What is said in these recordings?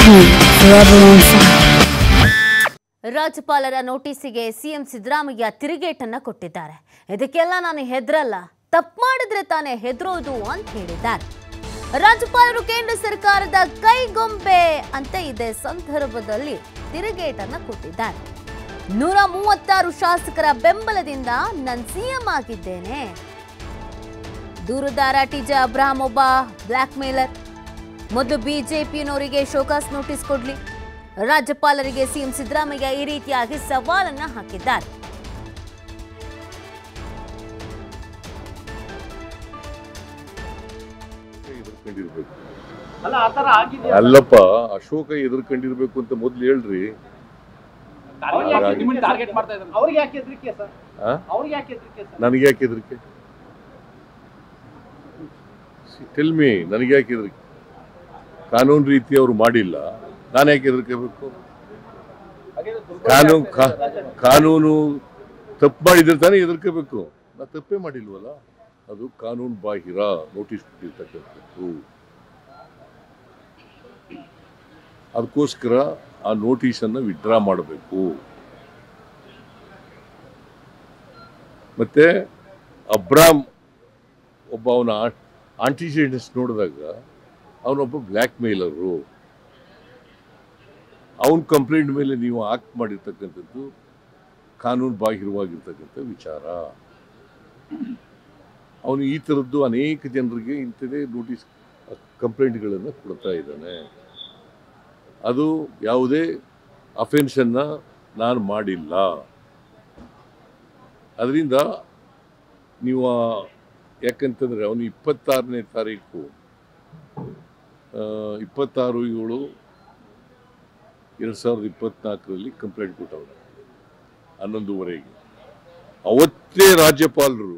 Ravi, forever on fire. ರಾಜ್ಯಪಾಲರ ನೋಟಿಸಿಗೆ CM Siddaramaiah ತಿರುಗೇಟನ್ನ ಕೊಟ್ಟಿದ್ದಾರೆ ಇದಕ್ಕೆಲ್ಲ ನಾನು ಹೆದರಲ್ಲ ತಪ್ಪು ಮಾಡಿದ್ರೆ ತಾನೇ ಹೆದರೋದು ಅಂತ ಹೇಳಿದ್ದಾರೆ ರಾಜ್ಯಪಾಲರು ಕೇಂದ್ರ ಸರ್ಕಾರದ ಕೈಗೊಂಬೆ ಅಂತ ಇದೇ ಸಂದರ್ಭದಲ್ಲಿ ತಿರುಗೇಟನ್ನ ಕೊಟ್ಟಿದ್ದಾರೆ ನೂರ ಮೂವತ್ತಾರು ಶಾಸಕರ ಬೆಂಬಲದಿಂದ ನಾನು ಸಿಎಂ ಆಗಿದ್ದೇನೆ ದೂರುದಾರ ಟಿಜೆ ಅಬ್ರಾಹಂ ಒಬ್ಬ ಬ್ಲ್ಯಾಕ್ ಮೇಲರ್ ಮೊದಲು ಬಿಜೆಪಿಯನವರಿಗೆ ಶೋಕಾಸ್ ನೋಟಿಸ್ ಕೊಡ್ಲಿ ರಾಜ್ಯಪಾಲರಿಗೆ ಸಿಎಂ ಸಿದ್ದರಾಮಯ್ಯ ಈ ರೀತಿಯಾಗಿ ಸವಾಲನ್ನ ಹಾಕಿದ್ದಾರೆ ಎದುರ್ಕೊಂಡಿರ್ಬೇಕು ಅಲ್ಲ ಆ ತರ ಆಗಿದೆಯಾ ಅಲ್ಲಪ್ಪ ಅಶೋಕ ಎದುರ್ಕೊಂಡಿರ್ಬೇಕು ಅಂತ ಮೊದ್ಲು ಹೇಳ್ರಿ ಅವ್ರಿಗೆ ಯಾಕೆ ಹಾಗಾಗಿ- ನಿಮ್ಮನ್ನ ಟಾರ್ಗೆಟ್ ಮಾಡ್ತಾ ಇದ್ದಾರೆ ಅವ್ರಿಗೆ ಯಾಕೆ ಹೆದರಿಕೆ ಸರ್ ಆ? ಅವ್ರಿಗೆ ಯಾಕೆ ಹೆದರಿಕೆ ಸರ್ ನನಗೆ ಯಾಕೆ ಹೆದರಿಕೆ ಟೆಲ್ ಮಿ ನನಗೆ ಯಾಕೆ ಹೆದರಿಕೆ ಕಾನೂನು ರೀತಿ ಅವ್ರು ಮಾಡಿಲ್ಲ ನಾನು ಯಾಕೆ ಹೆದರ್ಕೋಬೇಕು ಕಾನೂನು ಕಾ- ಕಾನೂನು ತಪ್ಪು ಮಾಡಿದ್ರೆ ತಾನೇ ಹೆದರ್ಕೋಬೇಕು ನಾ ತಪ್ಪೇ ಮಾಡಿಲ್ವಲ್ಲ ಅದು ಕಾನೂನು ಬಾಹಿರ ನೋಟಿಸ್ ಕೊಟ್ಟಿರ್ತಕ್ಕಂಥದ್ದು ಅದಕ್ಕೋಸ್ಕರ ಆ ನೋಟಿಸನ್ನು ವಿಡ್ರಾ ಮಾಡಬೇಕು ಮತ್ತೆ ಅಬ್ರಾಮ್ ಒಬ್ಬ ಅವನ ಆಂಟಿಸಿಡೆಂಟ್ಸ್ ನೋಡಿದಾಗ ಅವನೊಬ್ಬ ಬ್ಲ್ಯಾಕ್ ಮೇಲರು ಅವನ ಕಂಪ್ಲೇಂಟ್ ಮೇಲೆ ನೀವು ಆಕ್ಟ್ ಮಾಡಿರ್ತಕ್ಕಂಥದ್ದು ಕಾನೂನು ಬಾಹಿರವಾಗಿರ್ತಕ್ಕಂಥ ವಿಚಾರ ಅವನು ಈ ಥರದ್ದು ಅನೇಕ ಜನರಿಗೆ ಇಂಥದೇ ನೋಟಿಸ್ ಕಂಪ್ಲೇಂಟ್ಗಳನ್ನು ಕೊಡ್ತಾ ಇದ್ದಾನೆ ಅದು ಯಾವುದೇ ಅಫೆನ್ಸನ್ನು ನಾನು ಮಾಡಿಲ್ಲ ಅದರಿಂದ ನೀವು ಆ- ಯಾಕಂತಂದರೆ ಅವನು ಇಪ್ಪತ್ತಾರನೇ ತಾರೀಕು ಆ, ಇಪ್ಪತ್ತಾರು ಏಳು ಎರಡು ಸಾವಿರದ ಇಪ್ಪತ್ನಾಲ್ಕರಲ್ಲಿ ಕಂಪ್ಲೇಂಟ್ ಕೊಟ್ಟವರು ಹನ್ನೊಂದುವರೆಗೆ ಅವತ್ತೇ ರಾಜ್ಯಪಾಲರು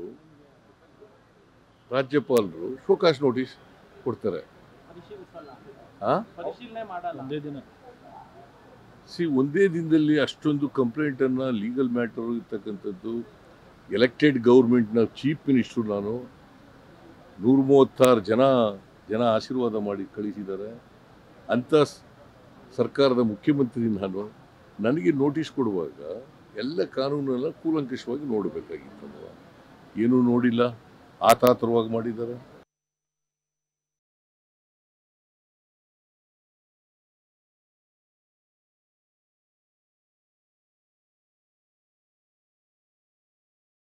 ರಾಜ್ಯಪಾಲರು ಶೋಕಾಸ್ ನೋಟಿಸ್ ಕೊಡ್ತಾರೆ ಪರಿಶೀಲಿಸಲ್ಲ ಆ ಪರಿಶೀಲನೆ ಮಾಡಲ್ಲ ಒಂದೇ ದಿನ ಸಿ ಒಂದೇ ದಿನದಲ್ಲಿ ಅಷ್ಟೊಂದು ಕಂಪ್ಲೇಂಟನ್ನು ಲೀಗಲ್ ಮ್ಯಾಟರ್ ಇರ್ತಕ್ಕಂಥದ್ದು ಎಲೆಕ್ಟೆಡ್ ಗೌರ್ಮೆಂಟ್ನ ಚೀಫ್ ಮಿನಿಸ್ಟ್ರು ನಾನು ನೂರ ಮೂವತ್ತಾರು ಜನ ಜನ ಆಶೀರ್ವಾದ ಮಾಡಿ ಕಳಿಸಿದ್ದಾರೆ ಅಂಥ ಸ್- ಸರ್ಕಾರದ ಮುಖ್ಯಮಂತ್ರಿ ನಾನು ನನಗೆ ನೋಟಿಸ್ ಕೊಡುವಾಗ ಎಲ್ಲ ಕಾನೂನೆಲ್ಲ ಕೂಲಂಕಷವಾಗಿ ನೋಡಬೇಕಾಗಿತ್ತು ಏನೂ ನೋಡಿಲ್ಲ ಆತಾತರವಾಗಿ ಮಾಡಿದ್ದಾರೆ